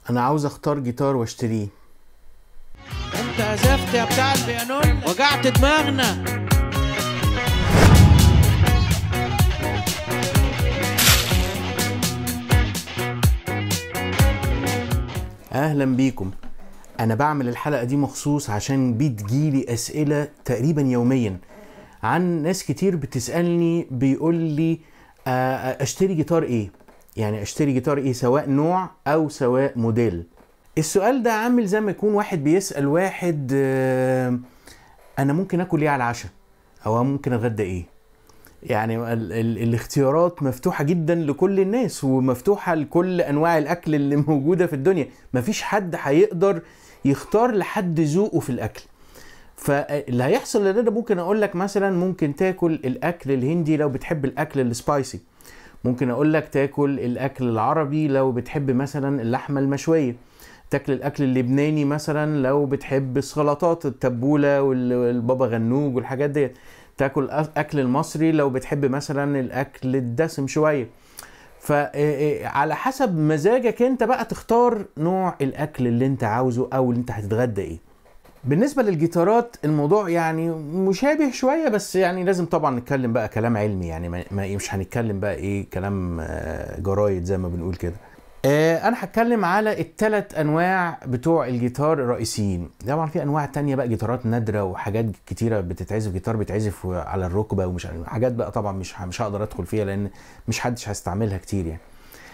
انا عاوز اختار جيتار واشتريه انت زفت يا بتاع البيانون وجعت دماغنا اهلا بيكم انا بعمل الحلقه دي مخصوص عشان بتجيلي اسئله تقريبا يوميا عن ناس كتير بتسالني بيقول لي آه، اشتري جيتار ايه يعني اشتري جيتار ايه سواء نوع او سواء موديل السؤال ده عامل زي ما يكون واحد بيسال واحد آه، انا ممكن اكل ايه على العشاء او ممكن اتغدى ايه يعني ال ال الاختيارات مفتوحة جدا لكل الناس ومفتوحة لكل أنواع الأكل اللي موجودة في الدنيا مفيش حد هيقدر يختار لحد ذوقه في الأكل فاللي هيحصل ان انا ممكن اقول لك مثلا ممكن تاكل الاكل الهندي لو بتحب الاكل السبايسي ممكن اقول لك تاكل الاكل العربي لو بتحب مثلا اللحمه المشويه تاكل الاكل اللبناني مثلا لو بتحب السلطات التبوله وال- والبابا غنوج والحاجات ديت تاكل أ- اكل المصري لو بتحب مثلا الاكل الدسم شويه فعلى حسب مزاجك انت بقى تختار نوع الاكل اللي انت عاوزه او اللي انت هتتغدى ايه بالنسبة للجيتارات الموضوع يعني مشابه شوية بس يعني لازم طبعا نتكلم بقى كلام علمي يعني ما ما- مش هنتكلم بقى ايه كلام آه، جرايد زي ما بنقول كده آه، انا هتكلم على الثلاث انواع بتوع الجيتار الرئيسيين طبعا في انواع تانية بقى جيتارات نادرة وحاجات كتيرة بتتعزف جيتار بيتعزف على الركبة ومش عارف- حاجات بقى طبعا مش ه- مش هقدر ادخل فيها لان مش حدش هيستعملها كتير يعني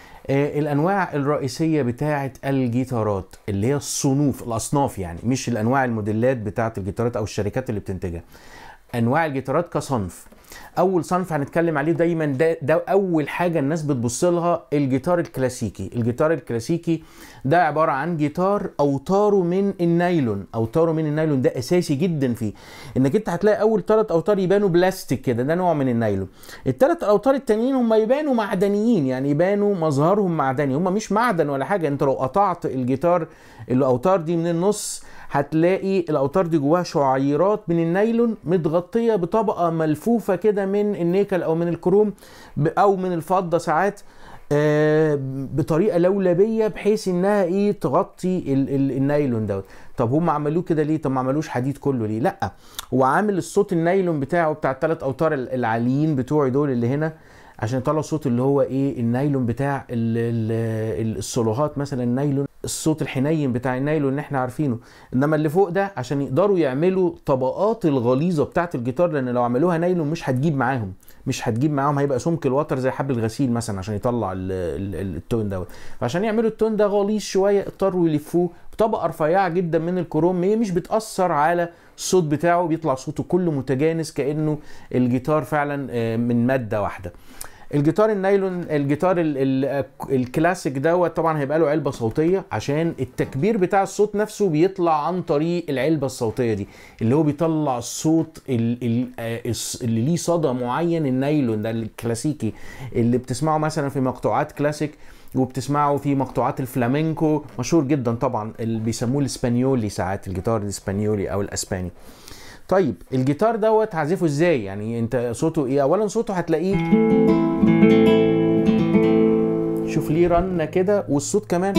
آه، الانواع الرئيسيه بتاعه الجيتارات اللي هي الصنوف الاصناف يعني مش الانواع الموديلات بتاعه الجيتارات او الشركات اللي بتنتجها انواع الجيتارات كصنف اول صنف هنتكلم عليه دايما ده, ده اول حاجه الناس بتبص لها الجيتار الكلاسيكي الجيتار الكلاسيكي ده عباره عن جيتار اوتاره من النايلون اوتاره من النايلون ده اساسي جدا فيه انك انت هتلاقي اول ثلاث اوتار يبانوا بلاستيك كده ده نوع من النايلون الثلاث اوتار التانيين هم يبانوا معدنيين يعني يبانوا مظهرهم معدني هم مش معدن ولا حاجه انت لو قطعت الجيتار الاوتار دي من النص هتلاقي الاوتار دي جواها شعيرات من النايلون متغطيه بطبقه ملفوفه كده من النيكل او من الكروم ب- او من الفضه ساعات آه، بطريقه لولبيه بحيث انها ايه تغطي ال- ال- النايلون دوت طب هم عملوه كده ليه طب ما عملوش حديد كله ليه لا هو عامل الصوت النايلون بتاعه بتاع الثلاث اوتار ال- العاليين بتوعي دول اللي هنا عشان يطلع الصوت اللي هو ايه النايلون بتاع ال- ال- السولوهات مثلا النايلون الصوت الحنين بتاع النايلون اللي احنا عارفينه انما اللي فوق ده عشان يقدروا يعملوا طبقات الغليظه بتاعه الجيتار لان لو عملوها نايلون مش هتجيب معاهم مش هتجيب معاهم هيبقى سمك الوتر زي حبل الغسيل مثلا عشان يطلع ال- ال- التون دوت فعشان يعملوا التون ده غليظ شويه اضطروا يلفوه بطبقه رفيعه جدا من الكروم هي مش بتاثر على الصوت بتاعه بيطلع صوته كله متجانس كانه الجيتار فعلا آه، من ماده واحده الجيتار النايلون الجيتار ال ال الكلاسيك دوت طبعا هيبقى له علبه صوتيه عشان التكبير بتاع الصوت نفسه بيطلع عن طريق العلبه الصوتيه دي اللي هو بيطلع الصوت ال ال آه، الص- اللي ليه صدى معين النايلون ده الكلاسيكي اللي بتسمعه مثلا في مقطوعات كلاسيك وبتسمعه في مقطوعات الفلامينكو مشهور جدا طبعا اللي بيسموه الاسبانيولي ساعات الجيتار الاسبانيولي او الاسباني طيب الجيتار دوت هعزفه ازاي يعني انت صوته ايه اولا صوته هتلاقيه شوف ليه رنه كده والصوت كمان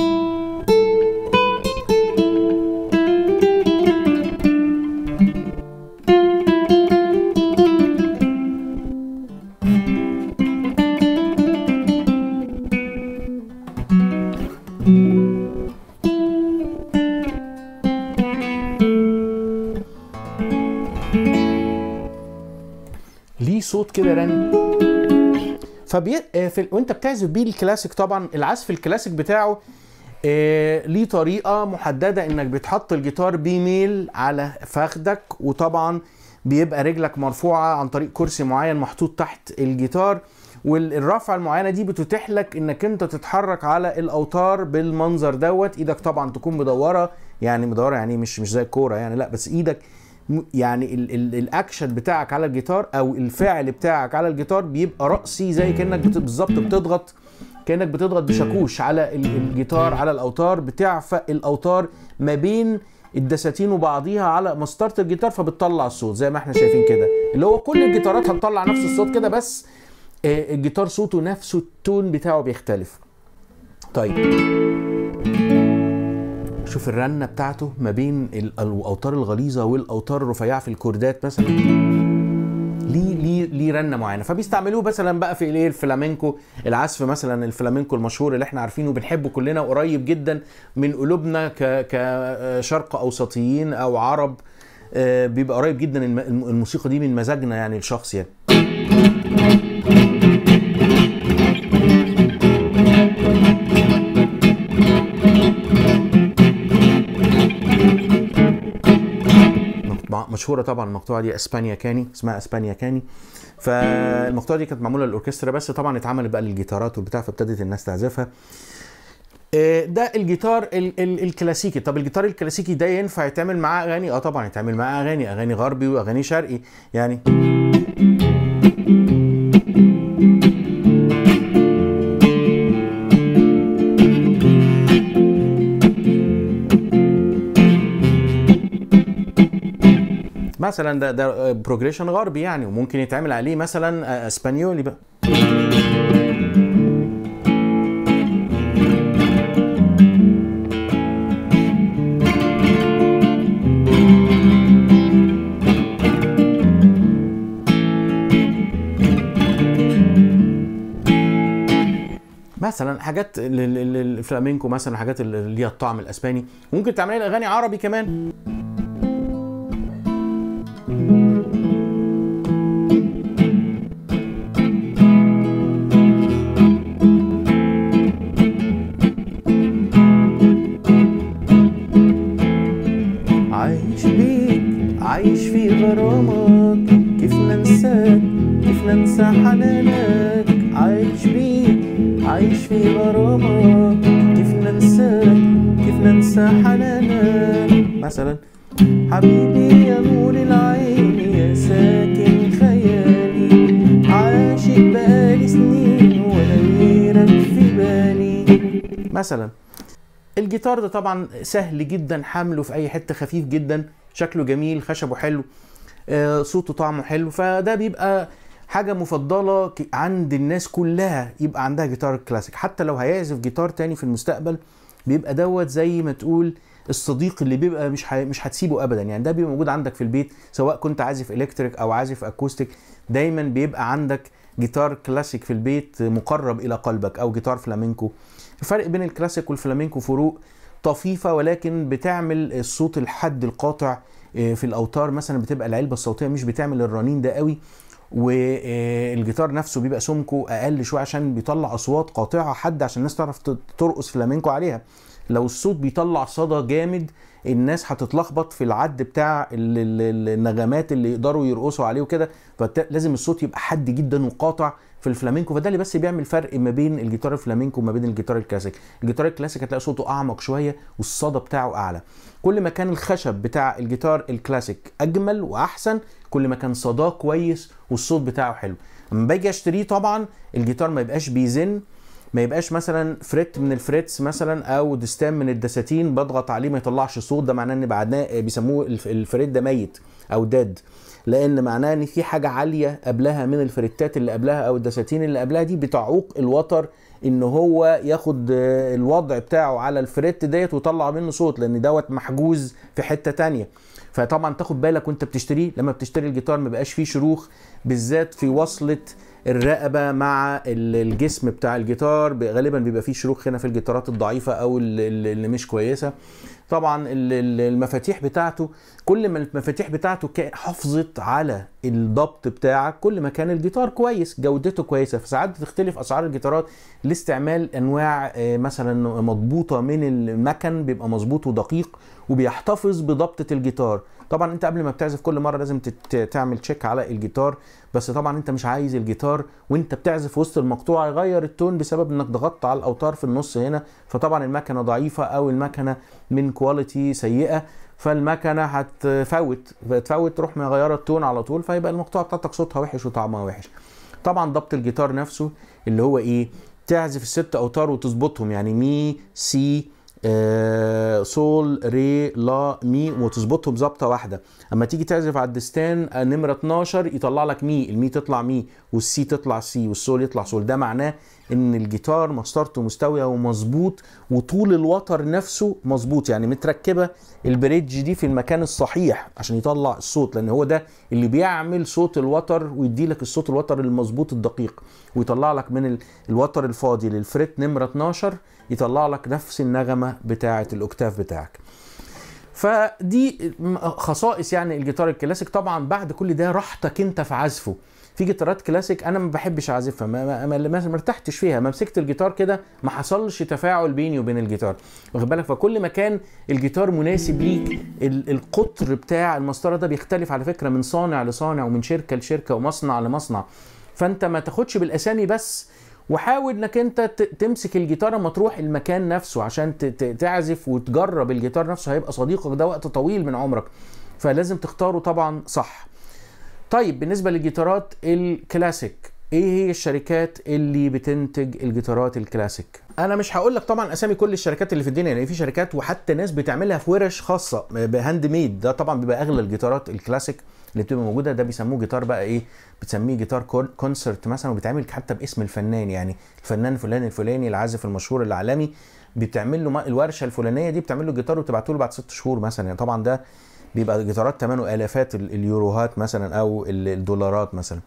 ليه صوت كده رن فبي... آه، في... وانت بتعزف بيه الكلاسيك طبعا العزف الكلاسيك بتاعه آه، ليه طريقة محددة انك بتحط الجيتار بيميل على فخدك وطبعا بيبقى رجلك مرفوعة عن طريق كرسي معين محطوط تحت الجيتار والرفعة المعينة دي بتتيح لك انك انت تتحرك على الاوتار بالمنظر دوت ايدك طبعا تكون مدورة يعني مدورة يعني مش مش زي الكورة يعني لا بس ايدك م- يعني ال ال الاكشن بتاعك على الجيتار او الفعل بتاعك على الجيتار بيبقى رأسي زي كانك بت- بالظبط بتضغط كانك بتضغط بشاكوش على ال- الجيتار على الاوتار بتعفق الاوتار ما بين الدساتين وبعضيها على مسطره الجيتار فبتطلع الصوت زي ما احنا شايفين كده اللي هو كل الجيتارات هتطلع نفس الصوت كده بس آه، الجيتار صوته نفسه التون بتاعه بيختلف طيب شوف الرنه بتاعته ما بين ال- الاوتار الغليظه والاوتار الرفيعه في الكوردات مثلا ليه ليه ليه رنه معينه فبيستعملوه مثلا بقى في الايه الفلامينكو العزف مثلا الفلامينكو المشهور اللي احنا عارفينه وبنحبه كلنا قريب جدا من قلوبنا ك كشرق اوسطيين او عرب آه، بيبقى قريب جدا الم- الم- الموسيقى دي من مزاجنا يعني الشخص يعني مقطوعة- مشهوره طبعا المقطوعه دي اسبانيا كاني اسمها اسبانيا كاني فالمقطوعه دي كانت معموله للاوركسترا بس طبعا اتعملت بقى للجيتارات والبتاع فابتدت الناس تعزفها آه، ده الجيتار ال ال الكلاسيكي طب الجيتار الكلاسيكي ده ينفع يتعمل معاه اغاني اه طبعا يتعمل معاه اغاني اغاني غربي واغاني شرقي يعني مثلا ده ده بروجريشن غربي يعني وممكن يتعمل عليه مثلا آه، اسبانيولي بقى مثلا حاجات ال- ال- ال- الفلامينكو مثلا حاجات اللي ليها الطعم الاسباني ممكن تعملي لها اغاني عربي كمان عايش بيك عايش في غرامك كيف ننساك كيف ننسى حنانك عايش بيك عايش في غرامك كيف ننساك كيف ننسى حنانك مثلا حبيبي يا نور العين يا ساكن خيالي عاشق بقالي سنين ولا غيرك في بالي مثلا الجيتار ده طبعا سهل جدا حمله في اي حته خفيف جدا شكله جميل خشبه حلو آه، صوته طعمه حلو فده بيبقى حاجة مفضلة ك- عند الناس كلها يبقى عندها جيتار كلاسيك حتى لو هيعزف جيتار تاني في المستقبل بيبقى دوت زي ما تقول الصديق اللي بيبقى مش ح... مش هتسيبه ابدا يعني ده بيبقى موجود عندك في البيت سواء كنت عازف الكتريك او عازف اكوستيك دايما بيبقى عندك جيتار كلاسيك في البيت مقرب الى قلبك او جيتار فلامينكو الفرق بين الكلاسيك والفلامينكو فروق طفيفة ولكن بتعمل الصوت الحد القاطع آه، في الاوتار مثلا بتبقى العلبة الصوتية مش بتعمل الرنين ده قوي والجيتار نفسه بيبقى سمكه اقل شويه عشان بيطلع اصوات قاطعه حد عشان الناس تعرف ت- ترقص فلامينكو عليها لو الصوت بيطلع صدى جامد الناس هتتلخبط في العد بتاع ال- ال- النغمات اللي يقدروا يرقصوا عليه وكده فلازم الصوت يبقى حد جدا وقاطع في الفلامينكو فده اللي بس بيعمل فرق ما بين الجيتار الفلامينكو وما بين الجيتار الكلاسيك الجيتار الكلاسيك هتلاقي صوته اعمق شويه والصدى بتاعه اعلى كل ما كان الخشب بتاع الجيتار الكلاسيك اجمل واحسن كل ما كان صداه كويس والصوت بتاعه حلو لما باجي اشتريه طبعا الجيتار ما يبقاش بيزن ما يبقاش مثلا فريت من الفريتس مثلا او دستان من الدساتين بضغط عليه ما يطلعش صوت ده معناه ان بعدنا بيسموه الف- الفريت ده ميت او داد لان معناه ان في حاجه عاليه قبلها من الفريتات اللي قبلها او الدساتين اللي قبلها دي بتعوق الوتر ان هو ياخد آه، الوضع بتاعه على الفريت ديت ويطلع منه صوت لان دوت محجوز في حته تانية فطبعا تاخد بالك وانت بتشتريه لما بتشتري الجيتار ما بقاش فيه شروخ بالذات في وصله الرقبه مع ال- الجسم بتاع الجيتار ب- غالبا بيبقى فيه شروخ هنا في الجيتارات الضعيفه او ال- ال- اللي مش كويسه طبعا ال- ال- المفاتيح بتاعته كل ما المفاتيح بتاعته كا- حافظت على الضبط بتاعك كل ما كان الجيتار كويس جودته كويسه فساعات بتختلف اسعار الجيتارات لاستعمال انواع آه، مثلا مضبوطه من المكن بيبقى مظبوط ودقيق وبيحتفظ بضبطه الجيتار طبعا انت قبل ما بتعزف كل مره لازم تت- تعمل تشيك على الجيتار بس طبعا انت مش عايز الجيتار وانت بتعزف وسط المقطوعه يغير التون بسبب انك ضغطت على الاوتار في النص هنا فطبعا المكنه ضعيفه او المكنه من كواليتي سيئه فالمكنه هتفوت فتفوت تروح مغيره التون على طول فيبقى المقطوعه بتاعتك صوتها وحش وطعمها وحش طبعا ضبط الجيتار نفسه اللي هو ايه تعزف الست اوتار وتظبطهم يعني مي سي آه، سول ري لا مي وتظبطهم ظبطه واحده اما تيجي تعزف على الدستان آه، نمره 12 يطلع لك مي المي تطلع مي والسي تطلع سي والسول يطلع سول ده معناه ان الجيتار مسطرته مستويه ومظبوط وطول الوتر نفسه مظبوط يعني متركبه البريدج دي في المكان الصحيح عشان يطلع الصوت لان هو ده اللي بيعمل صوت الوتر ويدي لك الصوت الوتر المظبوط الدقيق ويطلع لك من ال- الوتر الفاضي للفريت نمره 12 يطلع لك نفس النغمه بتاعه الاوكتاف بتاعك فدي خصائص يعني الجيتار الكلاسيك طبعا بعد كل ده راحتك انت في عزفه في جيتارات كلاسيك انا ما بحبش اعزفها ما, ما, ما, ما ما ارتحتش فيها ما مسكت الجيتار كده ما حصلش تفاعل بيني وبين الجيتار واخد بالك فكل ما كان الجيتار مناسب ليك ال- القطر بتاع المسطره ده بيختلف على فكره من صانع لصانع ومن شركه لشركه ومصنع لمصنع فانت ما تاخدش بالاسامي بس وحاول انك انت ت- تمسك الجيتار اما تروح المكان نفسه عشان ت- ت- تعزف وتجرب الجيتار نفسه هيبقى صديقك ده وقت طويل من عمرك فلازم تختاره طبعا صح طيب بالنسبه للجيتارات الكلاسيك ايه هي الشركات اللي بتنتج الجيتارات الكلاسيك انا مش هقول لك طبعا اسامي كل الشركات اللي في الدنيا لان في شركات وحتى ناس بتعملها في ورش خاصه بهاند ميد ده طبعا بيبقى اغلى الجيتارات الكلاسيك اللي بتبقى موجوده ده بيسموه جيتار بقى ايه بتسميه جيتار كون- كونسرت مثلا وبيتعمل حتى باسم الفنان يعني الفنان فلان الفلاني العازف المشهور العالمي بتعمل له ما- الورشه الفلانيه دي بتعمل له جيتار وتبعته له بعد ست شهور مثلا يعني طبعا ده بيبقى جيتارات ثمنه الافات ال- اليوروهات مثلا او ال- الدولارات مثلا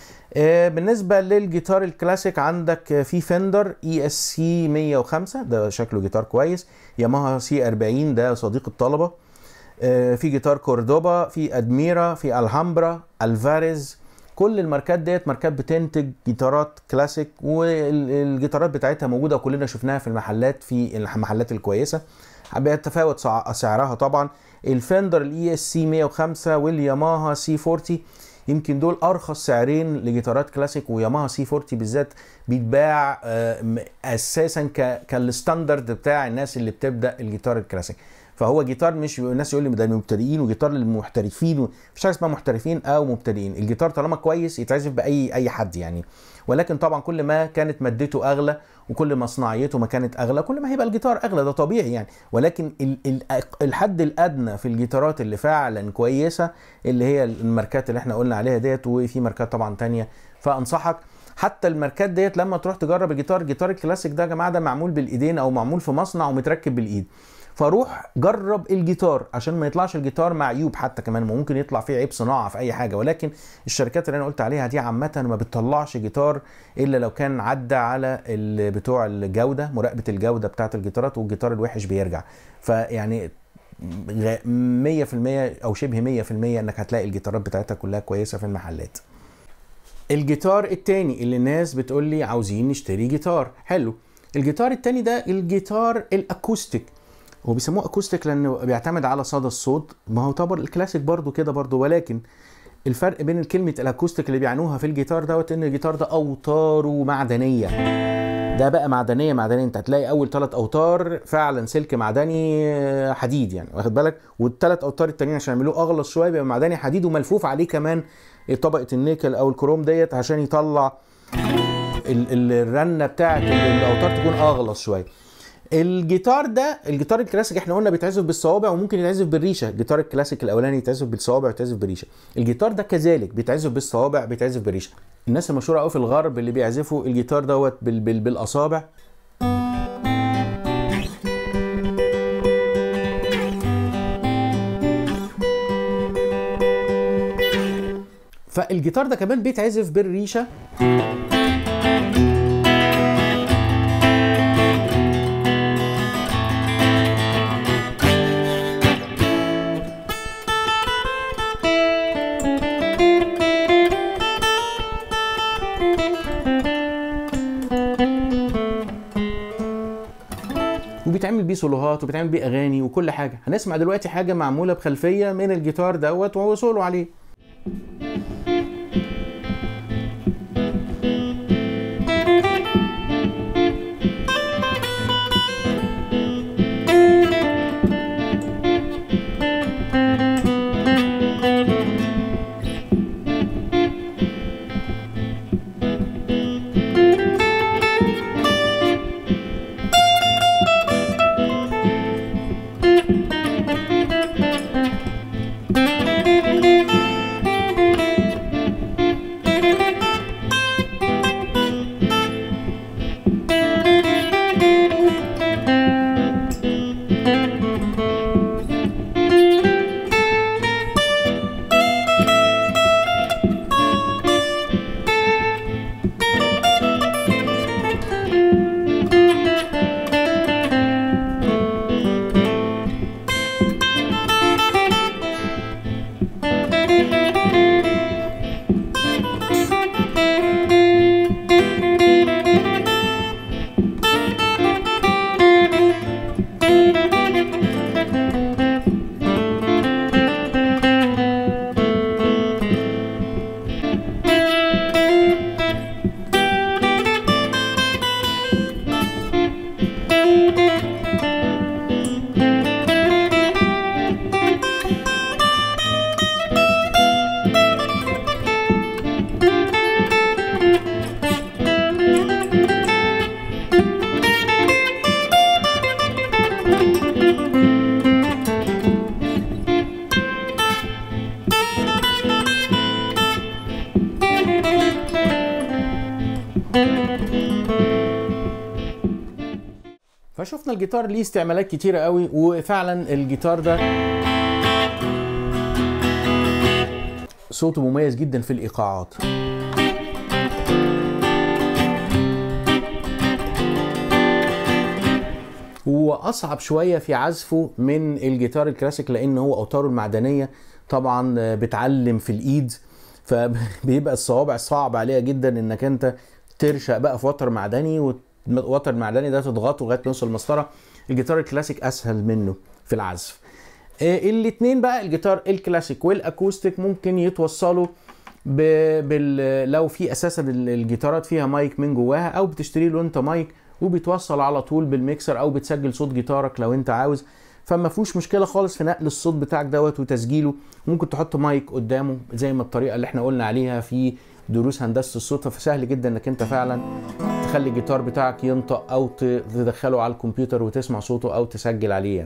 آه، بالنسبه للجيتار الكلاسيك عندك آه، في فندر اي اس سي 105 ده شكله جيتار كويس ياماها سي 40 ده صديق الطلبه آه، في جيتار كوردوبا في ادميرا في الهامبرا الفاريز كل الماركات ديت ماركات بتنتج جيتارات كلاسيك والجيتارات بتاعتها موجوده وكلنا شفناها في المحلات في المحلات الكويسه بيتفاوت سع- سعرها طبعا الفندر الاي اس سي 105 والياماها سي 40 يمكن دول ارخص سعرين لجيتارات كلاسيك وياماها سي 40 بالذات بيتباع آه، م- اساسا ك- كالستاندرد بتاع الناس اللي بتبدا الجيتار الكلاسيك فهو جيتار مش الناس يقول لي ده مبتدئين وجيتار للمحترفين مفيش حاجه اسمها محترفين او مبتدئين الجيتار طالما كويس يتعزف باي اي حد يعني ولكن طبعا كل ما كانت مادته اغلى وكل ما صناعيته ما كانت اغلى كل ما هيبقى الجيتار اغلى ده طبيعي يعني ولكن ال- ال- الحد الادنى في الجيتارات اللي فعلا كويسه اللي هي الماركات اللي احنا قلنا عليها ديت وفي ماركات طبعا تانية فانصحك حتى الماركات ديت لما تروح تجرب الجيتار الجيتار الكلاسيك ده يا جماعه ده معمول بالايدين او معمول في مصنع ومتركب بالايد فروح جرب الجيتار عشان ما يطلعش الجيتار معيوب حتى كمان ما ممكن يطلع فيه عيب صناعه في اي حاجه ولكن الشركات اللي انا قلت عليها دي عامه ما بتطلعش جيتار الا لو كان عدى على ال- بتوع الجوده مراقبه الجوده بتاعه الجيتارات والجيتار الوحش بيرجع فيعني غ- 100% او شبه 100% انك هتلاقي الجيتارات بتاعتها كلها كويسه في المحلات الجيتار التاني اللي الناس بتقول لي عاوزين نشتري جيتار حلو الجيتار التاني ده الجيتار الاكوستيك هو بيسموه اكوستيك لانه بيعتمد على صدى الصوت ما هو طبعا الكلاسيك برضو كده برضو ولكن الفرق بين كلمة الاكوستيك اللي بيعنوها في الجيتار دوت ان الجيتار ده اوتاره معدنية ده بقى معدنية معدنية انت هتلاقي اول ثلاث اوتار فعلا سلك معدني آه، حديد يعني واخد بالك والثلاث اوتار التانيين عشان يعملوه اغلظ شوية بيبقى معدني حديد وملفوف عليه كمان طبقة النيكل او الكروم ديت عشان يطلع ال- ال- الرنه بتاعت ال- الاوتار تكون اغلظ شويه الجيتار ده الجيتار الكلاسيك احنا قلنا بيتعزف بالصوابع وممكن يتعزف بالريشه الجيتار الكلاسيك الاولاني يتعزف بالصوابع ويتعزف بالريشه الجيتار ده كذلك بيتعزف بالصوابع بيتعزف بالريشه الناس المشهوره قوي في الغرب اللي بيعزفوا الجيتار دوت بال بال بالاصابع فالجيتار ده كمان بيتعزف بالريشه وبيتعمل بيه سولوهات وبيتعمل بيه اغاني وكل حاجه هنسمع دلوقتي حاجه معموله بخلفيه من الجيتار دوت وهو سولو عليه شفنا الجيتار ليه استعمالات كتيره قوي وفعلا الجيتار ده صوته مميز جدا في الايقاعات هو اصعب شويه في عزفه من الجيتار الكلاسيك لان هو اوتاره المعدنيه طبعا بتعلم في الايد فبيبقى الصوابع صعب عليها جدا انك انت ترشق بقى في وتر معدني والوتر المعدني ده تضغطه لغايه ما يوصل المسطره الجيتار الكلاسيك اسهل منه في العزف الاثنين بقى الجيتار الكلاسيك والاكوستيك ممكن يتوصلوا ب... بال... لو في اساسا الجيتارات فيها مايك من جواها او بتشتري له انت مايك وبيتوصل على طول بالميكسر او بتسجل صوت جيتارك لو انت عاوز فما فيهوش مشكله خالص في نقل الصوت بتاعك دوت وتسجيله ممكن تحط مايك قدامه زي ما الطريقه اللي احنا قلنا عليها في دروس هندسه الصوت فسهل جدا انك انت فعلا تخلي الجيتار بتاعك ينطق او تدخله على الكمبيوتر وتسمع صوته او تسجل عليه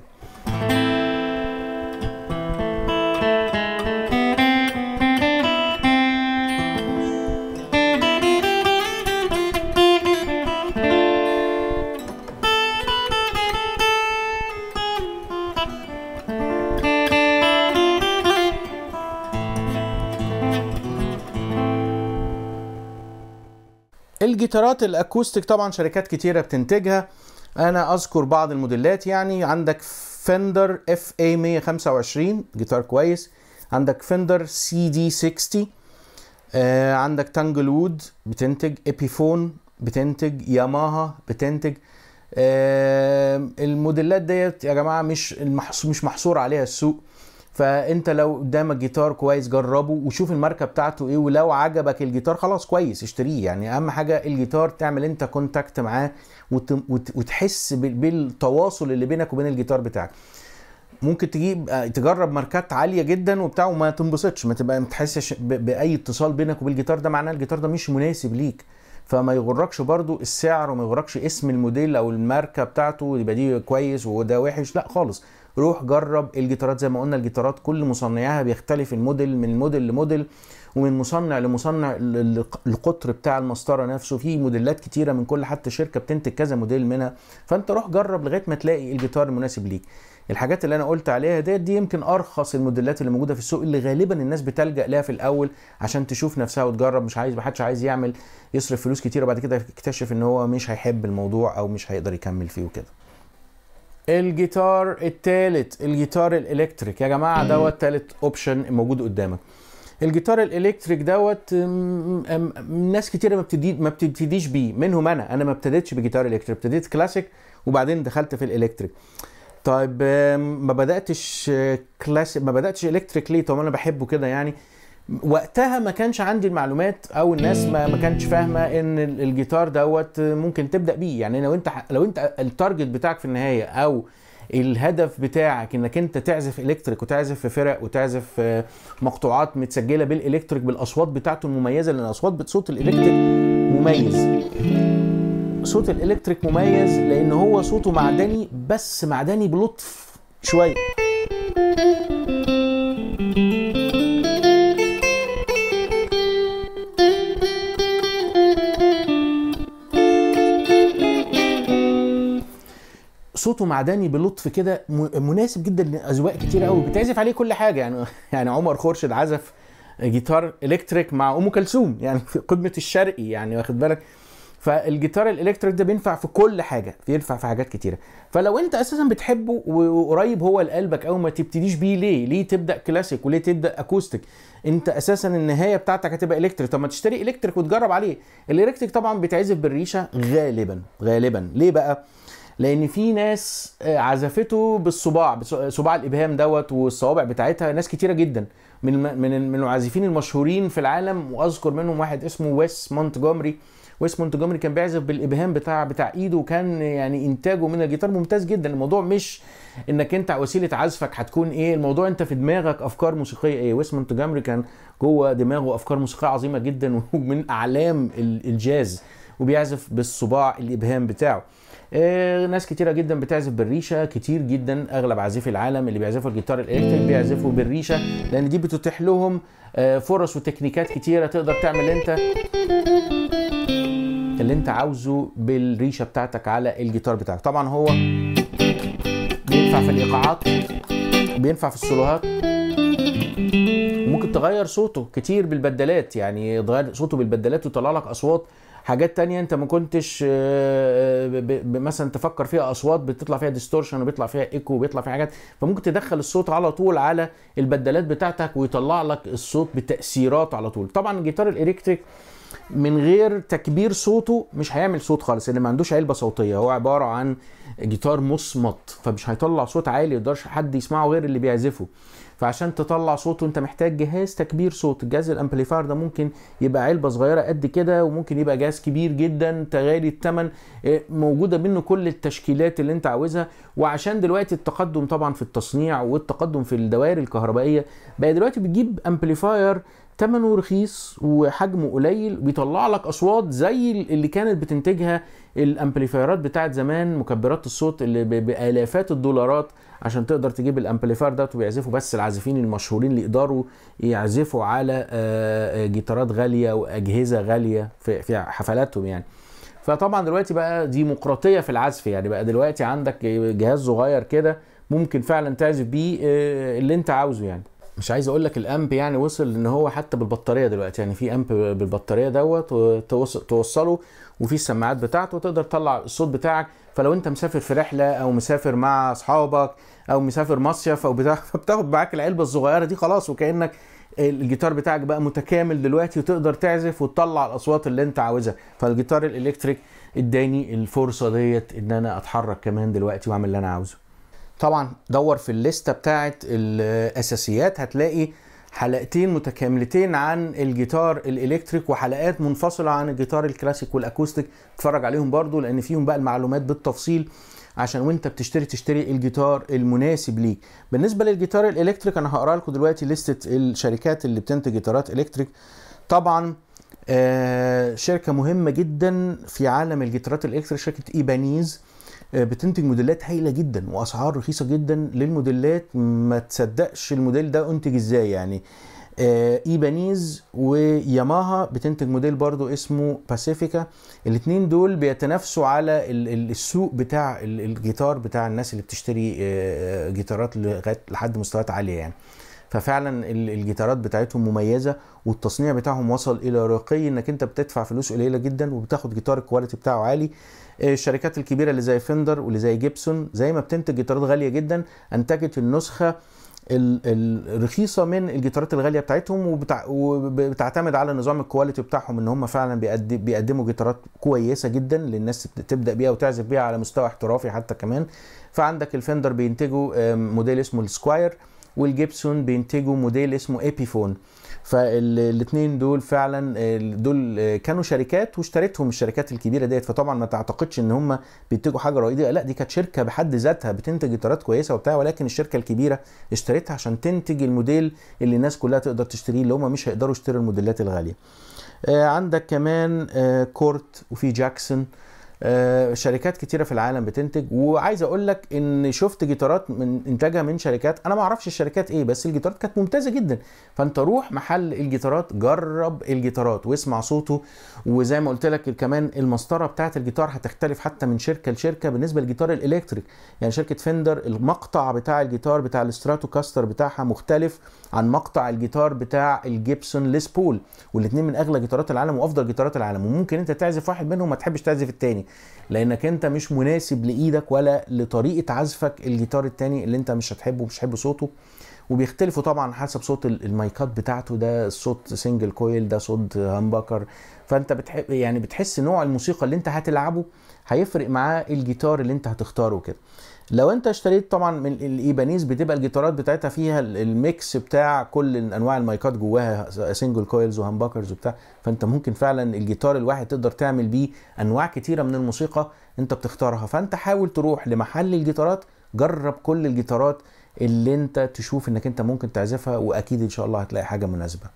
الجيتارات الاكوستيك طبعا شركات كتيره بتنتجها انا اذكر بعض الموديلات يعني عندك فندر اف اي 125 جيتار كويس عندك فندر سي دي 60 آه عندك تانجل وود بتنتج ايبيفون بتنتج ياماها بتنتج آه الموديلات ديت يا جماعه مش المحص... مش محصور عليها السوق فانت لو قدامك جيتار كويس جربه وشوف الماركه بتاعته ايه ولو عجبك الجيتار خلاص كويس اشتريه يعني اهم حاجه الجيتار تعمل انت كونتاكت معاه وت... وت... وتحس بالتواصل اللي بينك وبين الجيتار بتاعك ممكن تجيب تجرب ماركات عاليه جدا وبتاع وما تنبسطش ما تبقى ما تحسش ب... باي اتصال بينك وبين الجيتار ده معناه الجيتار ده مش مناسب ليك فما يغركش برضو السعر وما يغركش اسم الموديل او الماركه بتاعته يبقى دي كويس وده وحش لا خالص روح جرب الجيتارات زي ما قلنا الجيتارات كل مصنعيها بيختلف الموديل من موديل لموديل ومن مصنع لمصنع القطر بتاع المسطره نفسه في موديلات كتيره من كل حتى شركه بتنتج كذا موديل منها فانت روح جرب لغايه ما تلاقي الجيتار المناسب ليك الحاجات اللي انا قلت عليها ديت دي يمكن ارخص الموديلات اللي موجوده في السوق اللي غالبا الناس بتلجا لها في الاول عشان تشوف نفسها وتجرب مش عايز محدش عايز يعمل يصرف فلوس كتير وبعد كده يكتشف ان هو مش هيحب الموضوع او مش هيقدر يكمل فيه وكده الجيتار التالت الجيتار الالكتريك يا جماعه دوت تالت اوبشن موجود قدامك الجيتار الالكتريك دوت ناس كتيره ما بتدي ما بتبتديش بيه منهم انا انا ما ابتديتش بجيتار الكتريك ابتديت كلاسيك وبعدين دخلت في الالكتريك طيب ما بداتش كلاسيك ما بداتش الكتريك ليه طب انا بحبه كده يعني وقتها ما كانش عندي المعلومات او الناس ما, ما كانتش فاهمه ان الجيتار دوت ممكن تبدا بيه يعني لو انت لو انت التارجت بتاعك في النهايه او الهدف بتاعك انك انت تعزف الكتريك وتعزف في فرق وتعزف مقطوعات متسجله بالالكتريك بالاصوات بتاعته المميزه لان اصوات صوت الالكتريك مميز صوت الالكتريك مميز لان هو صوته معدني بس معدني بلطف شويه صوته معدني بلطف كده مناسب جدا لاذواق كتير قوي بتعزف عليه كل حاجه يعني يعني عمر خورشيد عزف جيتار الكتريك مع ام كلثوم يعني في قمه الشرقي يعني واخد بالك فالجيتار الالكتريك ده بينفع في كل حاجه بينفع في حاجات كتيره فلو انت اساسا بتحبه وقريب هو لقلبك او ما تبتديش بيه ليه ليه تبدا كلاسيك وليه تبدا اكوستيك انت اساسا النهايه بتاعتك هتبقى الكتريك طب ما تشتري الكتريك وتجرب عليه الالكتريك طبعا بيتعزف بالريشه غالبا غالبا ليه بقى لان في ناس عزفته بالصباع صباع الابهام دوت والصوابع بتاعتها ناس كتيره جدا من من من العازفين المشهورين في العالم واذكر منهم واحد اسمه ويس مونتجومري ويس مونتجومري كان بيعزف بالابهام بتاع بتاع ايده وكان يعني انتاجه من الجيتار ممتاز جدا الموضوع مش انك انت وسيله عزفك هتكون ايه الموضوع انت في دماغك افكار موسيقيه ايه ويس مونتجومري كان جوه دماغه افكار موسيقيه عظيمه جدا ومن اعلام الجاز وبيعزف بالصباع الابهام بتاعه آه ناس كتيره جدا بتعزف بالريشه كتير جدا اغلب عازفي العالم اللي بيعزفوا الجيتار الالكتريك بيعزفوا بالريشه لان دي بتتيح لهم آه فرص وتكنيكات كتيره تقدر تعمل انت اللي انت عاوزه بالريشه بتاعتك على الجيتار بتاعك طبعا هو بينفع في الايقاعات بينفع في السولوهات ممكن تغير صوته كتير بالبدلات يعني تغير صوته بالبدلات ويطلع لك اصوات حاجات تانية انت ما كنتش آه، ب- ب- مثلا تفكر فيها اصوات بتطلع فيها ديستورشن وبيطلع فيها ايكو وبيطلع فيها حاجات فممكن تدخل الصوت على طول على البدلات بتاعتك ويطلع لك الصوت بتاثيرات على طول طبعا الجيتار الالكتريك من غير تكبير صوته مش هيعمل صوت خالص اللي ما عندوش علبه صوتيه هو عباره عن جيتار مصمت فمش هيطلع صوت عالي يقدرش حد يسمعه غير اللي بيعزفه فعشان تطلع صوته انت محتاج جهاز تكبير صوت الجهاز الامبليفاير ده ممكن يبقى علبه صغيره قد كده وممكن يبقى جهاز كبير جدا تغالي الثمن اه، موجوده منه كل التشكيلات اللي انت عاوزها وعشان دلوقتي التقدم طبعا في التصنيع والتقدم في الدوائر الكهربائيه بقى دلوقتي بتجيب امبليفاير ثمنه رخيص وحجمه قليل بيطلع لك اصوات زي اللي كانت بتنتجها الامبليفايرات بتاعت زمان مكبرات الصوت اللي ب- بالافات الدولارات عشان تقدر تجيب الامبليفاير ده وبيعزفوا بس العازفين المشهورين اللي يقدروا يعزفوا على آه، آه، جيتارات غاليه واجهزه غاليه في في حفلاتهم يعني فطبعا دلوقتي بقى ديمقراطيه في العزف يعني بقى دلوقتي عندك جهاز صغير كده ممكن فعلا تعزف بيه آه، اللي انت عاوزه يعني مش عايز اقول لك الامب يعني وصل ان هو حتى بالبطاريه دلوقتي يعني في امب بالبطاريه دوت وتوص- توصله وفي السماعات بتاعته وتقدر تطلع الصوت بتاعك فلو انت مسافر في رحله او مسافر مع اصحابك او مسافر مصيف او بتاع فبتاخد معاك العلبه الصغيره دي خلاص وكانك الجيتار بتاعك بقى متكامل دلوقتي وتقدر تعزف وتطلع الاصوات اللي انت عاوزها فالجيتار الالكتريك اداني الفرصه ديت ان انا اتحرك كمان دلوقتي واعمل اللي انا عاوزه طبعا دور في الليسته بتاعت الاساسيات هتلاقي حلقتين متكاملتين عن الجيتار الالكتريك وحلقات منفصله عن الجيتار الكلاسيك والاكوستيك اتفرج عليهم برضو لان فيهم بقى المعلومات بالتفصيل عشان وانت بتشتري تشتري الجيتار المناسب ليك بالنسبه للجيتار الالكتريك انا هقرا لكم دلوقتي لستة الشركات اللي بتنتج جيتارات الكتريك طبعا آه شركه مهمه جدا في عالم الجيتارات الالكتريك شركه ايبانيز آه، بتنتج موديلات هايله جدا واسعار رخيصه جدا للموديلات ما تصدقش الموديل ده انتج ازاي يعني آه، ايبانيز وياماها بتنتج موديل برضو اسمه باسيفيكا الاثنين دول بيتنافسوا على ال- ال- السوق بتاع ال- الجيتار بتاع الناس اللي بتشتري آه، جيتارات لغايه لحد مستويات عاليه يعني ففعلا ال- الجيتارات بتاعتهم مميزه والتصنيع بتاعهم وصل الى رقي انك انت بتدفع فلوس قليله جدا وبتاخد جيتار الكواليتي بتاعه عالي آه، الشركات الكبيره اللي زي فندر واللي زي جيبسون زي ما بتنتج جيتارات غاليه جدا انتجت النسخه ال- الرخيصه من الجيتارات الغاليه بتاعتهم وبتع... وبتعتمد على نظام الكواليتي بتاعهم ان هم فعلا بيقدم بيقدموا جيتارات كويسه جدا للناس تبدا بيها وتعزف بيها على مستوى احترافي حتى كمان فعندك الفندر بينتجوا آم، موديل اسمه السكواير والجيبسون بينتجوا موديل اسمه ايبيفون فالاثنين دول فعلا آه، دول آه، كانوا شركات واشترتهم الشركات الكبيره ديت فطبعا ما تعتقدش ان هم بينتجوا حاجه رائده لا دي كانت شركه بحد ذاتها بتنتج جيتارات كويسه وبتاع ولكن الشركه الكبيره اشتريتها عشان تنتج الموديل اللي الناس كلها تقدر تشتريه اللي هم مش هيقدروا يشتروا الموديلات الغاليه آه، عندك كمان آه، كورت وفي جاكسون آه، شركات كتيره في العالم بتنتج وعايز اقول لك ان شفت جيتارات من انتاجها من شركات انا ما اعرفش الشركات ايه بس الجيتارات كانت ممتازه جدا فانت روح محل الجيتارات جرب الجيتارات واسمع صوته وزي ما قلت لك كمان المسطره بتاعت الجيتار هتختلف حتى من شركه لشركه بالنسبه للجيتار الالكتريك يعني شركه فندر المقطع بتاع الجيتار بتاع الاستراتو كاستر بتاعها مختلف عن مقطع الجيتار بتاع الجيبسون ليس بول والاثنين من اغلى جيتارات العالم وافضل جيتارات العالم وممكن انت تعزف واحد منهم ما تحبش تعزف التاني لانك انت مش مناسب لايدك ولا لطريقه عزفك الجيتار التاني اللي انت مش هتحبه مش هتحب صوته وبيختلفوا طبعا حسب صوت ال- المايكات بتاعته ده صوت سنجل كويل ده صوت هامبكر فانت بتحب يعني بتحس نوع الموسيقى اللي انت هتلعبه هيفرق معاه الجيتار اللي انت هتختاره كده لو انت اشتريت طبعا من الايبانيز بتبقى الجيتارات بتاعتها فيها ال- الميكس بتاع كل انواع المايكات جواها سنجل كويلز وهامبكرز وبتاع فانت ممكن فعلا الجيتار الواحد تقدر تعمل بيه انواع كتيره من الموسيقى انت بتختارها فانت حاول تروح لمحل الجيتارات جرب كل الجيتارات اللي انت تشوف انك انت ممكن تعزفها واكيد ان شاء الله هتلاقي حاجه مناسبه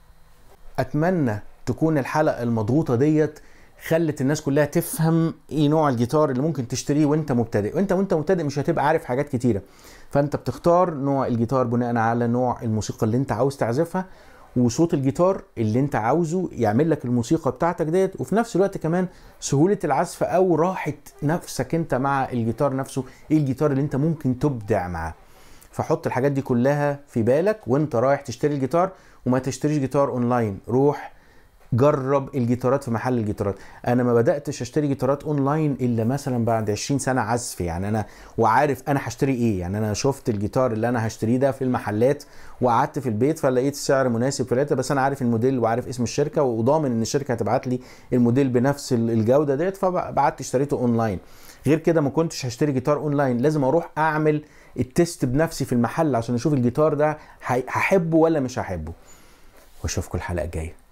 اتمنى تكون الحلقه المضغوطه ديت خلت الناس كلها تفهم ايه نوع الجيتار اللي ممكن تشتريه وانت مبتدئ وانت وانت مبتدئ مش هتبقى عارف حاجات كتيره فانت بتختار نوع الجيتار بناء على نوع الموسيقى اللي انت عاوز تعزفها وصوت الجيتار اللي انت عاوزه يعمل لك الموسيقى بتاعتك ديت وفي نفس الوقت كمان سهولة العزف او راحة نفسك انت مع الجيتار نفسه ايه الجيتار اللي انت ممكن تبدع معاه فحط الحاجات دي كلها في بالك وانت رايح تشتري الجيتار وما تشتريش جيتار اونلاين روح جرب الجيتارات في محل الجيتارات انا ما بداتش اشتري جيتارات اونلاين الا مثلا بعد 20 سنه عزف يعني انا وعارف انا هشتري ايه يعني انا شفت الجيتار اللي انا هشتريه ده في المحلات وقعدت في البيت فلقيت السعر مناسب فلقيت بس انا عارف الموديل وعارف اسم الشركه وضامن ان الشركه هتبعت لي الموديل بنفس الجوده ديت فبعت اشتريته اونلاين غير كده ما كنتش هشتري جيتار اونلاين لازم اروح اعمل التست بنفسي في المحل عشان اشوف الجيتار ده هحبه ولا مش هحبه واشوفكم الحلقه الجايه